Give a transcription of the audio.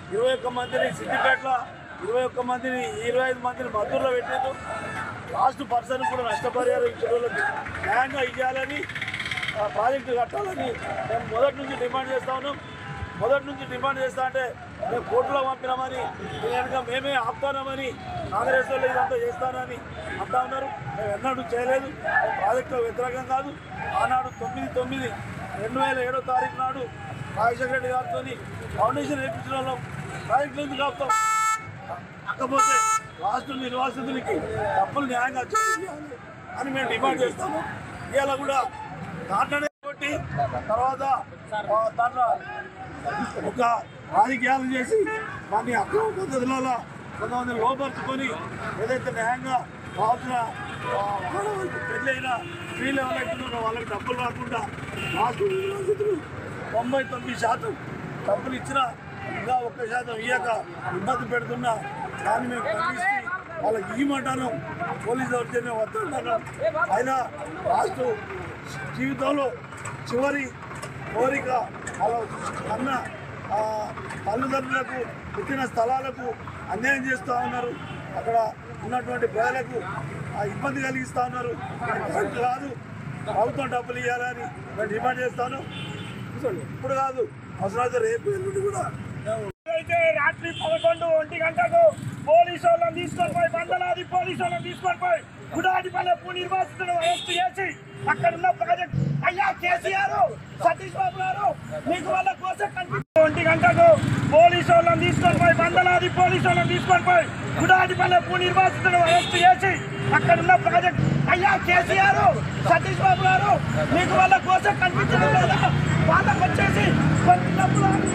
ఇరవై ఒక్క మందిని సిద్దిపేటలో ఇరవై ఒక్క మందిని ఇరవై ఐదు మందిని మద్దూరులో పెట్టారు లాస్ట్ పర్సన్ కూడా నష్టపరిహారం ఇచ్చిన వాళ్ళకి న్యాయంగా ఇవ్వాలని ఆ ప్రాజెక్టు కట్టాలని మేము మొదటి నుంచి డిమాండ్ చేస్తా ఉన్నాం మొదటి నుంచి డిమాండ్ చేస్తా అంటే మేము కోర్టులో పంపినామని దీని వెనక మేమే ఆపుతానామని కాంగ్రెస్ వాళ్ళు ఇదంతా చేస్తానని అంటా ఉన్నారు మేము ఎన్నడూ చేయలేదు మేము ప్రాజెక్టులో వ్యతిరేకం కాదు ఆనాడు తొమ్మిది తొమ్మిది రెండు వేల ఏడో తారీఖు నాడు రాజశేఖర రెడ్డి గారితో ఫౌండేషన్ వేయించిన వాళ్ళం ప్రాజెక్టులు ఎందుకు ఆపుతాం కాకపోతే రాష్ట్ర నిర్వాసితులకి డబ్బులు న్యాయంగా చేయాలి అని మేము డిమాండ్ చేస్తాము ఇవాళ కూడా దాంట్లోనే కొట్టి తర్వాత ఆ, దాంట్లో ఒక రాజకీయాలు చేసి దాన్ని అక్రమ పద్ధతులలో కొంతమంది లోపరుచుకొని ఏదైతే న్యాయంగా కావాల్సిన ఆ, ఆడవాళ్ళకి పెళ్ళైన స్త్రీలు ఎవరైతే ఉన్నారో వాళ్ళకి డబ్బులు రాకుండా రాష్ట్ర నిర్వాసితులు తొంభై తొమ్మిది శాతం డబ్బులు ఇచ్చినా ఇంకా ఒక్క శాతం ఇయ్యక ఇబ్బంది పెడుతున్నా దాన్ని మేము ఖండిస్తే వాళ్ళకి ఇవ్వమంటాను పోలీసు దౌర్జన్యం వద్దంటాను అయినా రాష్ట్ర జీవితంలో చివరి కోరిక వాళ్ళ అన్న ఆ, తల్లిదండ్రులకు పుట్టిన స్థలాలకు అన్యాయం చేస్తూ ఉన్నారు అక్కడ ఉన్నటువంటి ప్రజలకు ఆ ఇబ్బంది కలిగిస్తూ ఉన్నారు ఇది కరెక్ట్ కాదు ప్రభుత్వం డబ్బులు ఇవ్వాలని నేను డిమాండ్ చేస్తాను ఇప్పుడు కాదు అవసరమైతే రేపు ఎల్లుండి కూడా అయితే రాత్రి పదకొండు ఒంటి గంటకు పోలీసు వాళ్ళని తీసుకొని పోయి వందలాది పోలీసు వాళ్ళని తీసుకొని పోయి గుడాడిపల్లె భూ నిర్వాసితులను అరెస్ట్ చేసి అక్కడ ఉన్న ప్రాజెక్ట్ అయ్యా కేసీఆర్ సతీష్ బాబు గారు మీకు వాళ్ళ కోసం కనిపి ఒంటి గంటకు పోలీసు వాళ్ళని తీసుకొని పోయి వందలాది పోలీసు వాళ్ళని తీసుకొని పోయి గుడాడిపల్లె భూ నిర్వాసితులను అరెస్ట్ చేసి అక్కడ ఉన్న ప్రాజెక్ట్ అయ్యా కేసీఆర్ సతీష్ బాబు గారు మీకు వాళ్ళ కోసం కనిపించడం లేదా వాళ్ళకి వచ్చేసి కొన్ని డబ్బులు